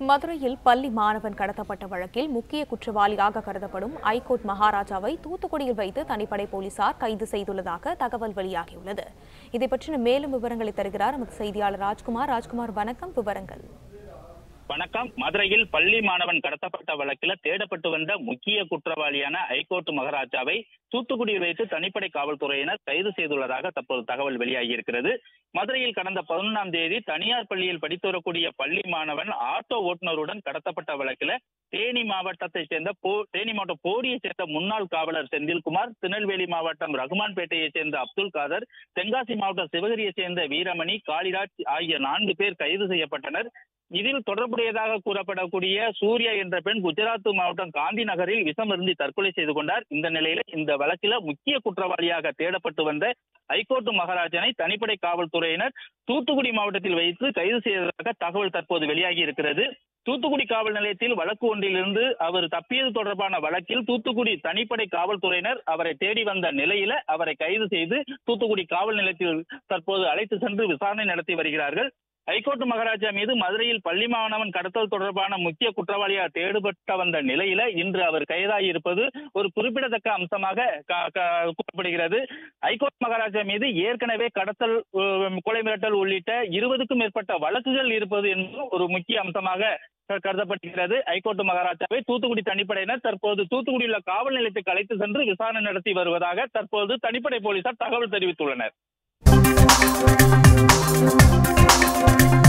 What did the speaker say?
மதுரையில் பள்ளி மாணவன் கடத்தப்பட்ட வழக்கில் முக்கிய குற்றவாளியாக கருதப்படும் ஐகோர்ட் மகாராஜாவை தூத்துக்குடியில் வைத்து தனிப்படை போலீசார் கைது செய்துள்ளதாக தகவல் வெளியாகியுள்ளது இதை பற்றின மேலும் விவரங்களை தருகிறார் நமது செய்தியாளர் ராஜ்குமார் ராஜ்குமார் வணக்கம் விவரங்கள் வணக்கம் மதுரையில் பள்ளி மாணவன் கடத்தப்பட்ட வழக்கில் தேடப்பட்டு வந்த முக்கிய குற்றவாளியான ஐகோர்ட் மகாராஜாவை தூத்துக்குடியில் வைத்து தனிப்படை காவல்துறையினர் கைது செய்துள்ளதாக தற்போது தகவல் வெளியாகியிருக்கிறது மதுரையில் கடந்த பதினொன்றாம் தேதி தனியார் பள்ளியில் படித்து வரக்கூடிய பள்ளி மாணவன் ஆட்டோ ஓட்டுநருடன் கடத்தப்பட்ட வழக்கில் தேனி மாவட்டத்தை சேர்ந்த போ தேனி மாவட்டம் போடியை சேர்ந்த முன்னாள் காவலர் செந்தில்குமார் திருநெல்வேலி மாவட்டம் ரகுமான்பேட்டையை சேர்ந்த அப்துல் காதர் தென்காசி மாவட்டம் சிவகிரியை சேர்ந்த வீரமணி காளிராஜ் ஆகிய நான்கு பேர் கைது செய்யப்பட்டனர் இதில் தொடர்புடையதாக கூறப்படக்கூடிய சூர்யா என்ற பெண் குஜராத் மாவட்டம் காந்தி நகரில் விஷம் அருந்தி தற்கொலை செய்து கொண்டார் இந்த நிலையில இந்த வழக்கில முக்கிய குற்றவாளியாக தேடப்பட்டு வந்த ஐகோர்ட் மகாராஜனை தனிப்படை காவல்துறையினர் தூத்துக்குடி மாவட்டத்தில் வைத்து கைது செய்ததாக தகவல் தற்போது வெளியாகி இருக்கிறது தூத்துக்குடி காவல் நிலையத்தில் வழக்கு ஒன்றிலிருந்து அவர் தப்பியது தொடர்பான வழக்கில் தூத்துக்குடி தனிப்படை காவல்துறையினர் அவரை தேடி வந்த நிலையில அவரை கைது செய்து தூத்துக்குடி காவல் நிலையத்தில் தற்போது அழைத்து சென்று விசாரணை நடத்தி வருகிறார்கள் ஐகோர்ட் மகாராஜா மீது மதுரையில் பள்ளி மாணவன் கடத்தல் தொடர்பான முக்கிய குற்றவாளியாக தேடுபட்ட வந்த நிலையில இன்று அவர் கைதாகி இருப்பது ஒரு குறிப்பிடத்தக்க அம்சமாக க- க- கூறப்படுகிறது ஐகோர்ட் மகாராஜா மீது ஏற்கனவே கடத்தல் அஹ், கொலை மிரட்டல் உள்ளிட்ட இருபதுக்கும் மேற்பட்ட வழக்குகள் இருப்பது என்பதும் ஒரு முக்கிய அம்சமாக க- கருதப்படுகிறது ஐகோர்ட் மகாராஜாவை தூத்துக்குடி தனிப்படையினர் தற்போது தூத்துக்குடியில் உள்ள காவல் நிலையத்துக்கு அழைத்து சென்று விசாரணை நடத்தி வருவதாக தற்போது தனிப்படை போலீசார் தகவல் தெரிவித்துள்ளனர்